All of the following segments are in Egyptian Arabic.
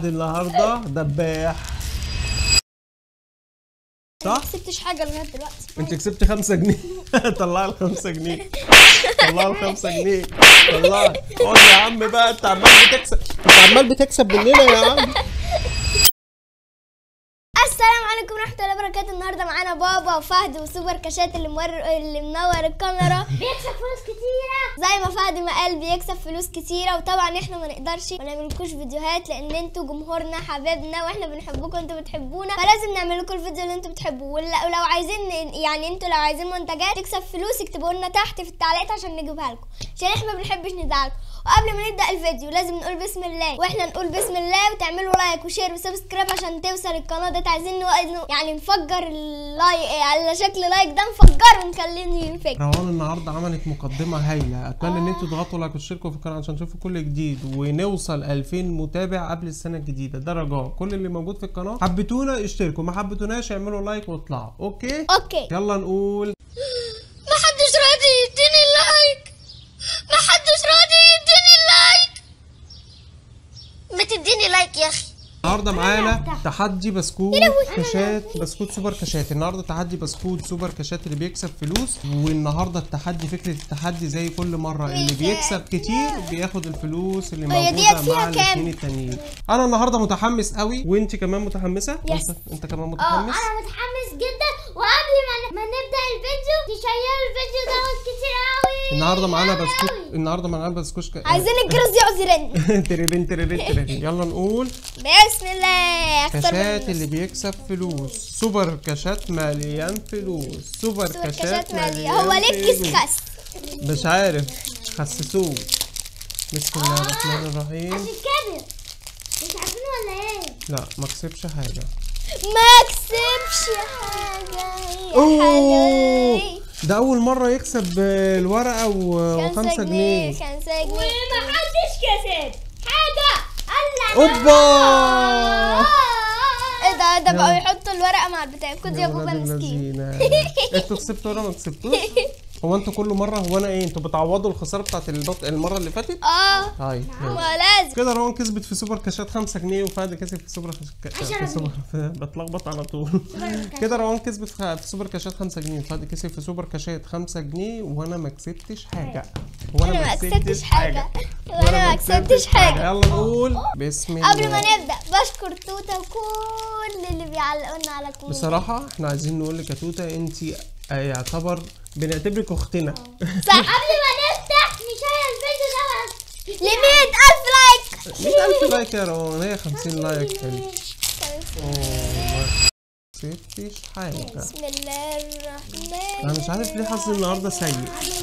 النهارده دباح ما صح؟ كسبتش حاجه لغايه دلوقتي انت كسبت 5 جنيه طلع ال 5 جنيه طلع ال 5 جنيه طلع اقعد يا عم بقى انت عمال بتكسب انت عمال بتكسب مننا يا عم السلام عليكم ورحمه الله وبركاته النهارده معانا بابا وفهد وسوبر كاشات اللي مور... اللي منور الكاميرا بيكسب فلوس كتيرة زي ما فهد ما قال بيكسب فلوس كتيره وطبعا احنا ما نقدرش ما نعملكوش فيديوهات لان انتوا جمهورنا حبايبنا واحنا بنحبكم انتوا بتحبونا فلازم نعمل لكم الفيديو اللي انتوا بتحبوه ولا- ولو عايزين يعني انتوا لو عايزين منتجات تكسب فلوس اكتبوا لنا تحت في التعليقات عشان نجيبها لكم عشان احنا ما بنحبش نزعلكم وقبل ما نبدا الفيديو لازم نقول بسم الله واحنا نقول بسم الله وتعملوا لايك وشير وسبسكرايب عشان توصل القناه ده عايزين نو- يعني نفجر اللايك على شكل لايك ده نفجره ونخليه ينفجر روان النهارده عملت مقدمه هايله اتمنى ان انتوا تضغطوا لايك وتشتركوا في القناه عشان تشوفوا كل جديد ونوصل 2000 متابع قبل السنه الجديده ده رجاء كل اللي موجود في القناه حبيتونا اشتركوا ما حبيتوناش اعملوا لايك واطلعوا اوكي اوكي يلا نقول ما حدش راضي يديني اللايك ما حدش راضي يديني اللايك ما تديني لايك يا اخي النهارده معانا تحدي بسكوت كاشات بسكوت سوبر كاشات النهارده تحدي بسكوت سوبر كاشات اللي بيكسب فلوس والنهارده التحدي فكره التحدي زي كل مره اللي بيكسب كتير بياخد الفلوس اللي هي موجوده ديت فيها مع كام؟ الاثنين التانيين انا النهارده متحمس قوي وانت كمان متحمسه يس. انت, انت كمان اه متحمس انا متحمس جدا وقبل ما ما نبدا الفيديو تشيروا الفيديو دوت كتير قوي النهارده معانا أوي بسكوت أوي. النهارده معانا بسكوت ك... عايزين الجرس يقعد يرن تريرين تريرين تريرين يلا نقول بسم الله اختار كاشات من اللي بيكسب فلوس سوبر كاشات مليان فلوس سوبر النص. كاشات كاشات مالية مليان هو ليه فلوس. كيس خس مش عارف خسسوه بسم الله الرحمن الرحيم عشان كده مش عارفين ولا ايه لا ما كسبش حاجه ما كسبش حاجة يا اوه حلوي ده اول مره يكسب آه، الورقه و- خمسة وخمسة جنيه خمسة جنيه وما حدش كسب حاجه الله اوبا ايه ده ده بقوا يلا. يحطوا الورقة مع البتاع كنت يا بابا ولاد مسكين اللذينة. انتوا كسبتوا ولا ما كسبتوش هو انتوا كل مره هو انا ايه انتوا بتعوضوا الخساره بتاعت البط... المره اللي فاتت اه طيب هو ماشي. لازم كده روان كسبت في سوبر كاشات 5 جنيه وفهد كسب في سوبر كاش... في سوبر بتلخبط على طول كده روان كسبت في في سوبر كاشات 5 جنيه وفهد كسب في سوبر كاشات 5 جنيه وانا ما كسبتش حاجه وانا انا ما كسبتش حاجة وانا ما كسبتش حاجة يلا نقول بسم الله قبل ما نبدأ بشكر توتة وكل اللي بيعلقونا على كل بصراحة احنا عايزين نقول لك يا توتة انت يعتبر بنعتبرك اختنا صح قبل ما نفتح نشير الفيديو دوت ل 100000 لايك 100000 لايك يا روان هي 50 لايك حلو أوه، ما كسبتش حاجة بسم الله الرحمن انا مش عارف ليه حظي النهارده سيء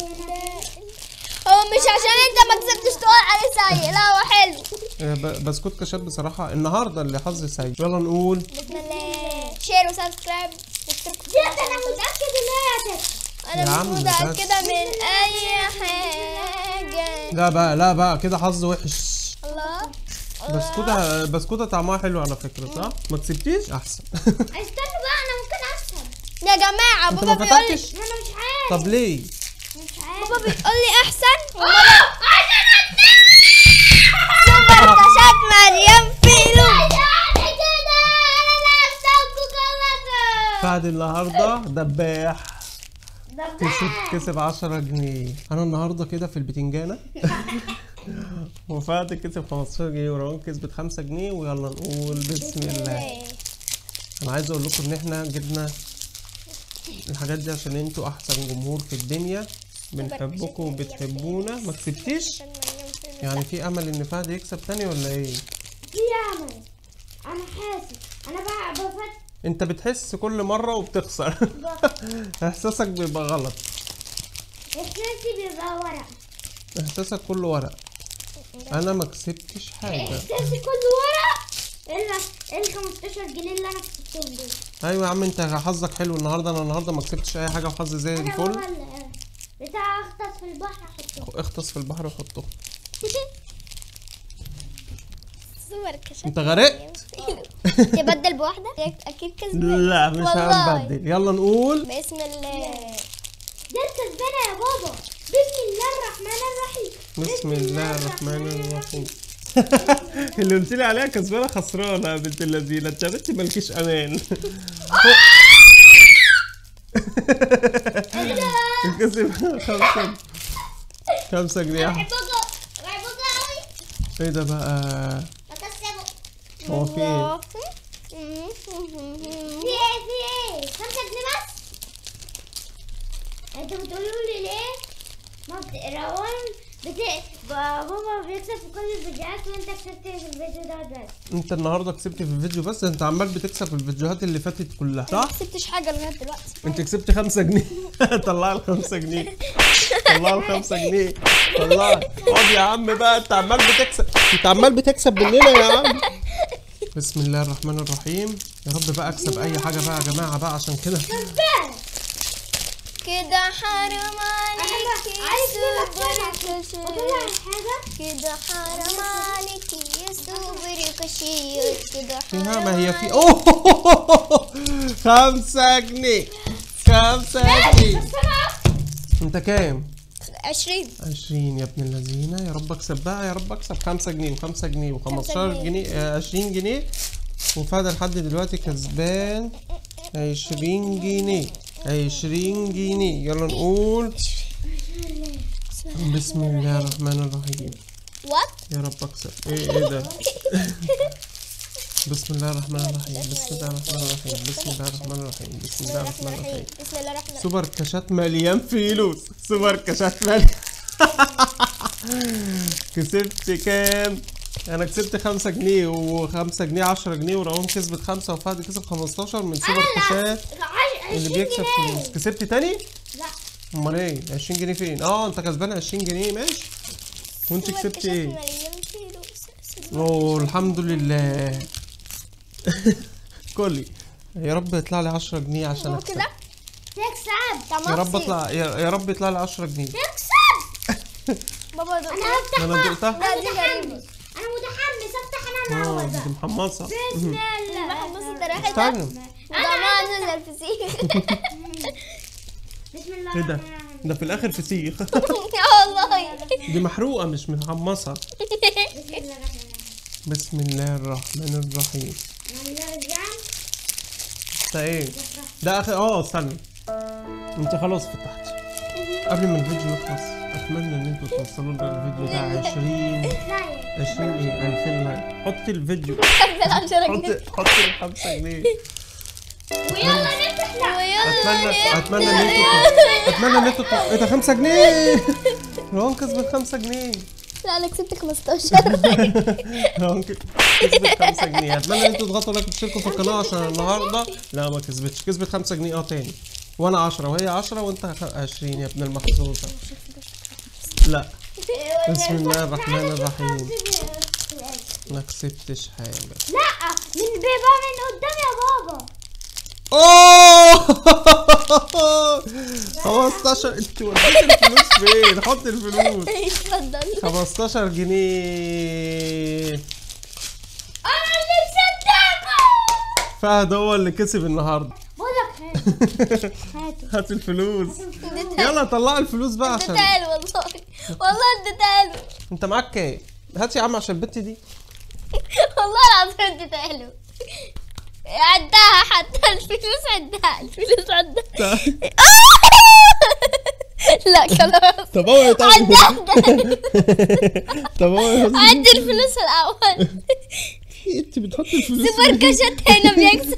هو مش عشان انت ما كسبتش تقول عليه سيء لا هو حلو اه، ب- بسكوت كاشات بصراحة النهارده اللي حظي سيء يلا نقول بسم الله شير وسبسكرايب واشتركوا في ديت القناة انا عشان متاكد ان هي هتكسب يا انا عم مش بس. متأكدة من اي حاجة لا بقى لا بقى كده حظ وحش الله بسكوتة بسكوتة طعمها حلو على فكرة صح؟ ما كسبتيش أحسن استنوا بقى انا ممكن اكسب يا جماعة أنت بابا ما بيقول لي فتحتش؟ انا مش عارف طب ليه؟ مش عارف بابا بيقول لي احسن عشان سوبر كاشات مليان فلوس يعني كده انا اللي هكسبكوا كلكم بعد النهارده دباح كسب كسب 10 جنيه انا النهارده كده في البتنجانه وفهد كسب 15 جنيه وروان كسبت 5 جنيه ويلا نقول بسم الله انا عايز اقول لكم ان احنا جبنا الحاجات دي عشان انتوا احسن جمهور في الدنيا بنحبكم وبتحبونا ما كسبتيش يعني في امل ان فهد يكسب تاني ولا ايه في عمل انا حاسس انا بقى بفت انت بتحس كل مره وبتخسر احساسك بيبقى غلط احساسي بيبقى ورق احساسك كله ورق انا ما كسبتش حاجه احساسي كله ورق الا ال 15 جنيه اللي انا كسبتهم دول ايوه يا عم انت حظك حلو النهارده انا النهارده ما كسبتش اي حاجه وحظي زي انا الفل بابا ال- بتاع اغطس في البحر احطه اغطس في البحر وحطه سوبر كاشات انت غرقت تبدل بواحدة اكيد كسبان لا مش والله. هنبدل يلا نقول بسم الله دي الكسبانه يا بابا بسم الله الرحمن الرحيم بسم الله الرحمن الرحيم اللي قلت لي عليها كسبانه خسرانه يا بنت اللذينه انت يا بنتي مالكيش امان كسب خمسة خمسة جنيه بحبكم بحبكم قوي ايه ده بقى بكسبه هو في ايه في ايه في ايه خمسة جنيه بس انتوا بتقولوا لي ليه ما بتقراون بت... بابا بيكسب في كل الفيديوهات وانت كسبت في الفيديو ده بس انت النهارده كسبت في الفيديو بس انت عمال بتكسب في الفيديوهات اللي فاتت كلها صح؟ ما كسبتش حاجه لغايه دلوقتي انت كسبت خمسة جنيه طلع ال 5 جنيه طلع ال 5 جنيه طلع اقعد يا عم بقى انت عمال بتكسب انت عمال بتكسب مننا يا عم بسم الله الرحمن الرحيم يا رب بقى اكسب اي حاجه بقى يا جماعه بقى عشان كده كده حرام عليك عارف ليه يا بطلع سوبر بطلع كشير حاجة كده حرام عليك يا سوبر كشير كده فيها حرام ما هي في عليك. اوه خمسة جنيه خمسة جنيه انت كام؟ عشرين عشرين يا ابن اللذينة يا رب اكسب بقى يا رب اكسب خمسة جنيه وخمسة جنيه وخمستاشر جنيه. جنيه آه، عشرين جنيه وفادة لحد دلوقتي كسبان عشرين جنيه عشرين جنيه يلا نقول بسم الله الرحمن الرحيم وات يا رب اكسب ايه ايه ده بسم الله الرحمن الرحيم بسم الله الرحمن الرحيم بسم الله الرحمن الرحيم بسم الله الرحمن الرحيم بسم الله الرحمن الرحيم سوبر كاشات مليان فلوس سوبر كاشات مليان كسبت كام؟ انا كسبت خمسة جنيه وخمسة جنيه عشرة جنيه وراهم كسبت خمسة وفهد كسب خمستاشر من سوبر كاشات اللي بيكسب فلوس كسبت تاني؟ لا امال ايه؟ عشرين جنيه فين؟ اه انت كسبان عشرين جنيه ماشي وانت سوبر كسبت كشف ايه؟ مليان فلوس. اوه الحمد لله كلي يا رب يطلع لي 10 جنيه عشان هو اكسب كده تكسب يا رب اطلع يا, يا رب يطلع لي 10 جنيه تكسب بابا دول انا هفتح انا بقى. دقتها انا لا، دي غريبة. متحمس انا متحمس افتح انا اه الاول دي بقى محمصه بسم الله بحب بص ده ريحتها استنى ضمان نزل الفسيخ بسم الله ايه ده الرحمن الرحيم. ده في الاخر فسيخ يا والله دي محروقه مش محمصه بسم الله الرحمن الرحيم بسم الله الرحمن الرحيم نرجع ده ايه ده اخر اه استنى انت خلاص فتحت قبل ما الفيديو يخلص اتمنى ان انتوا توصلوا لنا الفيديو ده 20 لايك 20 ايه 2000 لايك حط الفيديو العشرة حط جنيه حط ال 5 جنيه ويلا نفتح لا اتمنى اتمنى ان انتوا اتمنى ان انتوا ايه ده 5 جنيه روان كسبت 5 جنيه لا انا كسبت 15 روان كسبت 5 جنيه اتمنى ان انتوا تضغطوا لايك وتشتركوا في القناه عشان النهارده لا ما كسبتش كسبت 5 جنيه اه تاني وانا 10 وهي 10 وانت خ- 20 يا ابن المحظوظه لا بسم الله الرحمن الرحيم ما كسبتش حاجه لا من بيبقى من قدام يا بابا اوه 15 انت وديت الفلوس فين حط الفلوس اتفضل 15 جنيه انا اللي كسبتها فهد هو اللي كسب النهارده بقول لك هات هاتوا هات الفلوس يلا طلع الفلوس بقى عشان اديتها له والله والله اديتها له انت معاك كام هات يا عم عشان البت دي والله العظيم اديتها له عدها حتى الفلوس عدها الفلوس عدها لا خلاص طب هو يتعب عدها طب هو يهزر. عد الفلوس الاول انت بتحط الفلوس سوبر كشت هنا بيكسب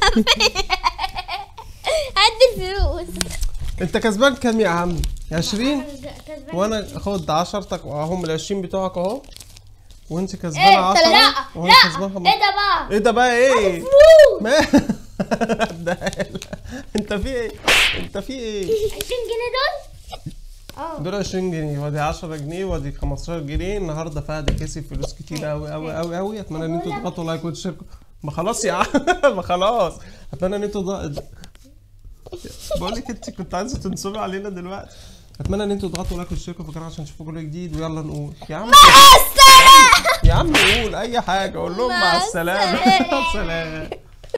عد الفلوس انت كسبان كام يا عم 20 كسبان وانا خد عشرتك واهم ال 20 بتوعك اهو وانت ايه كسبانه 10 لا وانا لا كسبان خمسة. ايه ده بقى ايه ده بقى ايه فلوس ما ده انت في ايه انت في ايه 20 جنيه دول اه دول 20 جنيه ودي 10 جنيه ودي 15 جنيه النهارده فهد كسب فلوس كتير قوي قوي قوي قوي اتمنى ان انتوا تضغطوا لايك وتشتركوا ما خلاص يا عم ما خلاص اتمنى ان انتوا ضغ... بقول لك انت كنت عايزه تنصبي علينا دلوقتي اتمنى ان انتوا تضغطوا لايك وتشتركوا في القناه عشان تشوفوا كل جديد ويلا نقول يا عم السلامة يا عم قول اي حاجه قول لهم مع مع السلامه السلامة. سلام